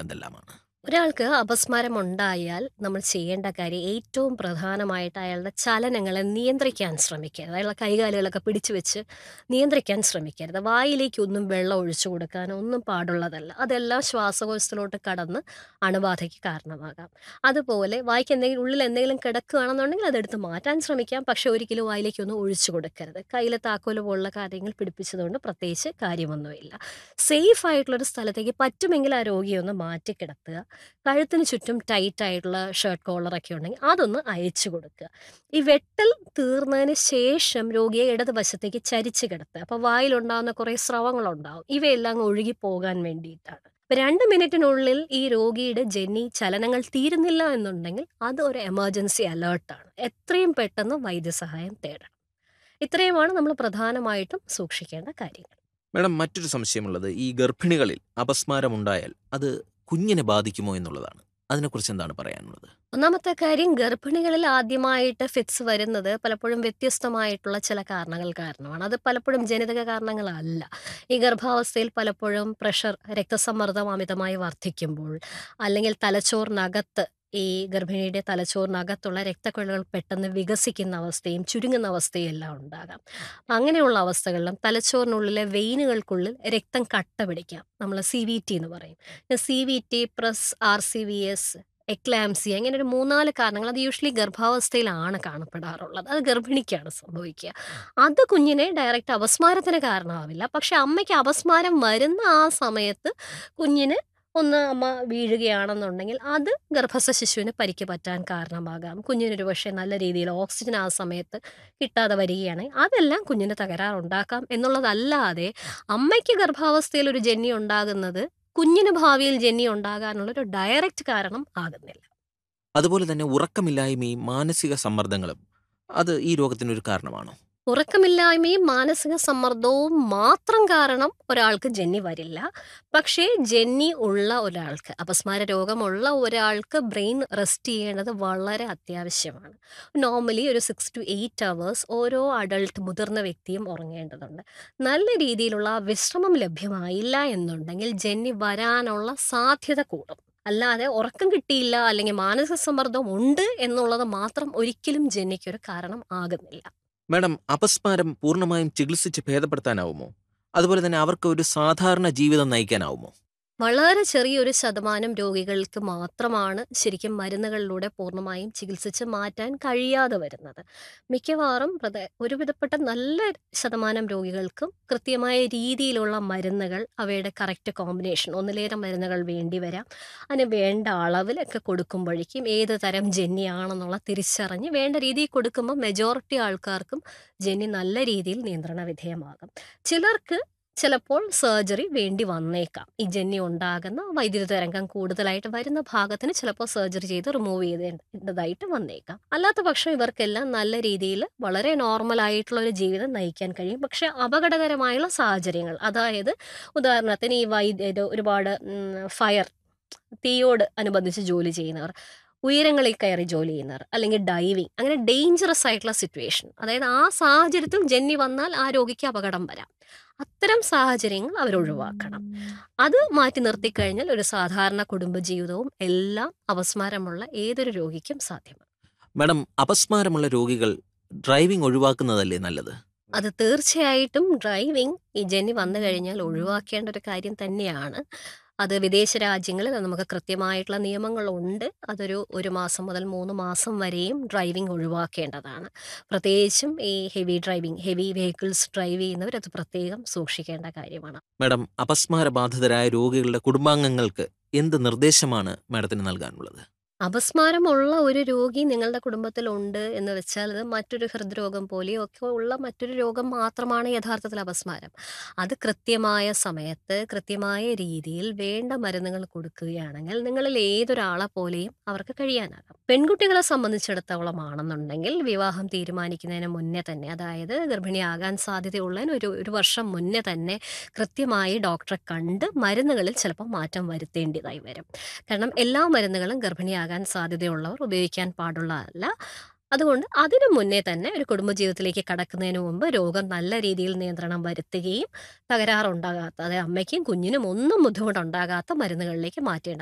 എന്തെല്ലാമാണ് ഒരാൾക്ക് അപസ്മാരം ഉണ്ടായാൽ നമ്മൾ ചെയ്യേണ്ട കാര്യം ഏറ്റവും പ്രധാനമായിട്ട് അയാളുടെ ചലനങ്ങളെ നിയന്ത്രിക്കാൻ ശ്രമിക്കരുത് അയാളുടെ കൈകാലുകളൊക്കെ പിടിച്ചു വെച്ച് നിയന്ത്രിക്കാൻ ശ്രമിക്കരുത് വായിലേക്കൊന്നും വെള്ളം ഒഴിച്ചു കൊടുക്കാൻ ഒന്നും പാടുള്ളതല്ല അതെല്ലാം ശ്വാസകോശത്തിലോട്ട് കടന്ന് അണുബാധയ്ക്ക് കാരണമാകാം അതുപോലെ വായിക്ക് എന്തെങ്കിലും ഉള്ളിൽ എന്തെങ്കിലും കിടക്കുകയാണെന്നുണ്ടെങ്കിൽ അതെടുത്ത് മാറ്റാൻ ശ്രമിക്കാം പക്ഷെ ഒരിക്കലും വായിലേക്കൊന്നും ഒഴിച്ചു കൊടുക്കരുത് കയ്യിൽ താക്കോല് പോലുള്ള കാര്യങ്ങൾ പിടിപ്പിച്ചതുകൊണ്ട് പ്രത്യേകിച്ച് കാര്യമൊന്നുമില്ല സേഫ് ആയിട്ടുള്ളൊരു സ്ഥലത്തേക്ക് പറ്റുമെങ്കിൽ ആ രോഗിയെ ഒന്ന് മാറ്റി കിടത്തുക കഴുത്തിന് ചുറ്റും ടൈറ്റ് ആയിട്ടുള്ള ഷർട്ട് കോളറൊക്കെ ഉണ്ടെങ്കിൽ അതൊന്ന് അയച്ചു കൊടുക്കുക ഈ വെട്ടൽ തീർന്നതിന് ശേഷം രോഗിയെ ഇടതുവശത്തേക്ക് ചരിച്ച് കിടത്തുക അപ്പോൾ വായിലുണ്ടാകുന്ന കുറേ സ്രവങ്ങളുണ്ടാവും ഇവയെല്ലാം അങ്ങ് ഒഴുകി പോകാൻ വേണ്ടിയിട്ടാണ് ഇപ്പം രണ്ട് മിനിറ്റിനുള്ളിൽ ഈ രോഗിയുടെ ജന്നി ചലനങ്ങൾ തീരുന്നില്ല എന്നുണ്ടെങ്കിൽ അത് ഒരു എമർജൻസി അലേർട്ടാണ് എത്രയും പെട്ടെന്ന് വൈദ്യസഹായം തേടണം ഇത്രയുമാണ് നമ്മൾ പ്രധാനമായിട്ടും സൂക്ഷിക്കേണ്ട കാര്യങ്ങൾ മാഡം മറ്റൊരു സംശയമുള്ളത് ഈ ഗർഭിണികളിൽ അപസ്മാരമുണ്ടായാൽ അത് കുഞ്ഞിനെ ബാധിക്കുമോ എന്നുള്ളതാണ് അതിനെക്കുറിച്ച് എന്താണ് പറയാനുള്ളത് ഒന്നാമത്തെ കാര്യം ഗർഭിണികളിൽ ആദ്യമായിട്ട് ഫിറ്റ്സ് വരുന്നത് പലപ്പോഴും വ്യത്യസ്തമായിട്ടുള്ള ചില കാരണങ്ങൾ കാരണമാണ് അത് പലപ്പോഴും ജനിതക കാരണങ്ങളല്ല ഈ ഗർഭാവസ്ഥയിൽ പലപ്പോഴും പ്രഷർ രക്തസമ്മർദ്ദം അമിതമായി വർദ്ധിക്കുമ്പോൾ അല്ലെങ്കിൽ തലച്ചോറിനകത്ത് ഈ ഗർഭിണിയുടെ തലച്ചോറിനകത്തുള്ള രക്തക്കുഴലുകൾ പെട്ടെന്ന് വികസിക്കുന്ന അവസ്ഥയും ചുരുങ്ങുന്ന അവസ്ഥയും എല്ലാം ഉണ്ടാകാം അങ്ങനെയുള്ള അവസ്ഥകളിലും തലച്ചോറിനുള്ളിലെ വെയിനുകൾക്കുള്ളിൽ രക്തം കട്ട പിടിക്കാം നമ്മൾ സി വി ടി എന്ന് പറയും C V T plus R C V S എക്ലാംസി അങ്ങനെ ഒരു മൂന്നാല് കാരണങ്ങൾ അത് യൂഷ്വലി ഗർഭാവസ്ഥയിലാണ് കാണപ്പെടാറുള്ളത് അത് ഗർഭിണിക്കാണ് സംഭവിക്കുക അത് കുഞ്ഞിനെ ഡയറക്റ്റ് അപസ്മാരത്തിന് കാരണമാവില്ല പക്ഷെ അമ്മയ്ക്ക് അപസ്മാരം വരുന്ന ആ സമയത്ത് കുഞ്ഞിന് ഒന്ന് അമ്മ വീഴുകയാണെന്നുണ്ടെങ്കിൽ അത് ഗർഭസ്ഥ ശിശുവിന് പരിക്ക് പറ്റാൻ കാരണമാകാം കുഞ്ഞിനൊരു പക്ഷേ നല്ല രീതിയിൽ ഓക്സിജൻ ആ സമയത്ത് കിട്ടാതെ വരികയാണെങ്കിൽ അതെല്ലാം കുഞ്ഞിന് തകരാറുണ്ടാക്കാം എന്നുള്ളതല്ലാതെ അമ്മയ്ക്ക് ഗർഭാവസ്ഥയിൽ ഒരു ജന്നി ഉണ്ടാകുന്നത് കുഞ്ഞിന് ഭാവിയിൽ ജന്നി ഉണ്ടാകാനുള്ള ഒരു ഡയറക്റ്റ് കാരണം ആകുന്നില്ല അതുപോലെ തന്നെ ഉറക്കമില്ലായ്മയും മാനസിക സമ്മർദ്ദങ്ങളും അത് ഈ രോഗത്തിനൊരു കാരണമാണോ ഉറക്കമില്ലായ്മയും മാനസിക സമ്മർദ്ദവും മാത്രം കാരണം ഒരാൾക്ക് ജന്നി വരില്ല പക്ഷേ ജന്നി ഉള്ള ഒരാൾക്ക് അപസ്മാര രോഗമുള്ള ഒരാൾക്ക് ബ്രെയിൻ റെസ്റ്റ് ചെയ്യേണ്ടത് വളരെ അത്യാവശ്യമാണ് നോർമലി ഒരു സിക്സ് ടു എയ്റ്റ് അവേഴ്സ് ഓരോ അഡൾട്ട് മുതിർന്ന വ്യക്തിയും ഉറങ്ങേണ്ടതുണ്ട് നല്ല രീതിയിലുള്ള വിശ്രമം ലഭ്യമായില്ല എന്നുണ്ടെങ്കിൽ ജന്നി വരാനുള്ള സാധ്യത കൂടും അല്ലാതെ ഉറക്കം കിട്ടിയില്ല അല്ലെങ്കിൽ മാനസിക സമ്മർദ്ദം ഉണ്ട് എന്നുള്ളത് മാത്രം ഒരിക്കലും ജന്നിക്കൊരു കാരണം ആകുന്നില്ല മാഡം അപസ്മാരം പൂർണ്ണമായും ചികിത്സിച്ച് ഭേദപ്പെടുത്താനാവുമോ അതുപോലെ തന്നെ അവർക്ക് ഒരു സാധാരണ ജീവിതം നയിക്കാനാവുമോ വളരെ ചെറിയൊരു ശതമാനം രോഗികൾക്ക് മാത്രമാണ് ശരിക്കും മരുന്നുകളിലൂടെ പൂർണ്ണമായും ചികിത്സിച്ച് മാറ്റാൻ കഴിയാതെ വരുന്നത് മിക്കവാറും പ്രധ ഒരുവിധപ്പെട്ട നല്ല ശതമാനം രോഗികൾക്കും കൃത്യമായ രീതിയിലുള്ള മരുന്നുകൾ അവയുടെ കറക്റ്റ് കോമ്പിനേഷൻ ഒന്നിലേറെ മരുന്നുകൾ വേണ്ടി വരാം അതിന് വേണ്ട അളവിലൊക്കെ കൊടുക്കുമ്പോഴേക്കും ഏത് തരം ജന്യാണെന്നുള്ള തിരിച്ചറിഞ്ഞ് വേണ്ട രീതിയിൽ കൊടുക്കുമ്പോൾ മെജോറിറ്റി ആൾക്കാർക്കും ജന്നി നല്ല രീതിയിൽ നിയന്ത്രണ വിധേയമാകും ചിലർക്ക് ചിലപ്പോൾ സർജറി വേണ്ടി വന്നേക്കാം ഈ ജന്നി ഉണ്ടാകുന്ന വൈദ്യുത തരംഗം കൂടുതലായിട്ട് വരുന്ന ഭാഗത്തിന് ചിലപ്പോൾ സർജറി ചെയ്ത് റിമൂവ് ചെയ്തേണ്ടതായിട്ട് വന്നേക്കാം അല്ലാത്ത പക്ഷം ഇവർക്കെല്ലാം നല്ല രീതിയിൽ വളരെ നോർമൽ ആയിട്ടുള്ള ഒരു ജീവിതം നയിക്കാൻ കഴിയും പക്ഷെ അപകടകരമായുള്ള സാഹചര്യങ്ങൾ അതായത് ഉദാഹരണത്തിന് ഈ വൈദ്യ ഒരുപാട് ഫയർ തീയോട് അനുബന്ധിച്ച് ജോലി ചെയ്യുന്നവർ ഉയരങ്ങളിൽ കയറി ജോലി ചെയ്യുന്നവർ അല്ലെങ്കിൽ ഡൈവിങ് അങ്ങനെ ഡേഞ്ചറസ് ആയിട്ടുള്ള സിറ്റുവേഷൻ അതായത് ആ സാഹചര്യത്തിൽ ജന്നി വന്നാൽ ആ രോഗിക്ക് അപകടം വരാം അത്തരം സാഹചര്യങ്ങൾ അവർ ഒഴിവാക്കണം അത് മാറ്റി നിർത്തിക്കഴിഞ്ഞാൽ ഒരു സാധാരണ കുടുംബജീവിതവും എല്ലാം അപസ്മാരമുള്ള ഏതൊരു രോഗിക്കും സാധ്യമാണ് മാഡം അപസ്മാരമുള്ള രോഗികൾ ഡ്രൈവിംഗ് ഒഴിവാക്കുന്നതല്ലേ നല്ലത് അത് തീർച്ചയായിട്ടും ഡ്രൈവിംഗ് ഈ ജന്നി വന്നു കഴിഞ്ഞാൽ ഒഴിവാക്കേണ്ട ഒരു കാര്യം തന്നെയാണ് അത് വിദേശ രാജ്യങ്ങളിൽ നമുക്ക് കൃത്യമായിട്ടുള്ള നിയമങ്ങളുണ്ട് അതൊരു ഒരു മാസം മുതൽ മൂന്ന് മാസം വരെയും ഡ്രൈവിംഗ് ഒഴിവാക്കേണ്ടതാണ് പ്രത്യേകിച്ചും ഈ heavy driving heavy vehicles drive ചെയ്യുന്നവർ അത് പ്രത്യേകം സൂക്ഷിക്കേണ്ട കാര്യമാണ് മാഡം അപസ്മാര ബാധിതരായ രോഗികളുടെ കുടുംബാംഗങ്ങൾക്ക് എന്ത് നിർദ്ദേശമാണ് മാഡത്തിന് നൽകാനുള്ളത് അപസ്മാരമുള്ള ഒരു രോഗി നിങ്ങളുടെ കുടുംബത്തിലുണ്ട് എന്ന് വെച്ചാൽ അത് മറ്റൊരു ഹൃദ്രോഗം പോലെയോ ഒക്കെ ഉള്ള മറ്റൊരു രോഗം മാത്രമാണ് യഥാർത്ഥത്തിൽ അപസ്മാരം അത് കൃത്യമായ സമയത്ത് കൃത്യമായ രീതിയിൽ വേണ്ട മരുന്നുകൾ കൊടുക്കുകയാണെങ്കിൽ നിങ്ങളിൽ ഏതൊരാളെ പോലെയും അവർക്ക് കഴിയാനാകും പെൺകുട്ടികളെ സംബന്ധിച്ചിടത്തോളം ആണെന്നുണ്ടെങ്കിൽ വിവാഹം തീരുമാനിക്കുന്നതിന് മുന്നേ തന്നെ അതായത് ഗർഭിണിയാകാൻ സാധ്യതയുള്ളതിന് ഒരു ഒരു വർഷം മുന്നേ തന്നെ കൃത്യമായി ഡോക്ടറെ കണ്ട് മരുന്നുകളിൽ ചിലപ്പോൾ മാറ്റം വരുത്തേണ്ടതായി വരും കാരണം എല്ലാ മരുന്നുകളും ഗർഭിണിയാകാൻ സാധ്യതയുള്ളവർ ഉപയോഗിക്കാൻ പാടുള്ളതല്ല അതുകൊണ്ട് അതിനു മുന്നേ തന്നെ ഒരു കുടുംബജീവിതത്തിലേക്ക് കടക്കുന്നതിന് മുമ്പ് രോഗം നല്ല രീതിയിൽ നിയന്ത്രണം വരുത്തുകയും തകരാറുണ്ടാകാത്ത അതായത് അമ്മയ്ക്കും കുഞ്ഞിനും ഒന്നും ബുദ്ധിമുട്ടുണ്ടാകാത്ത മരുന്നുകളിലേക്ക് മാറ്റേണ്ടത്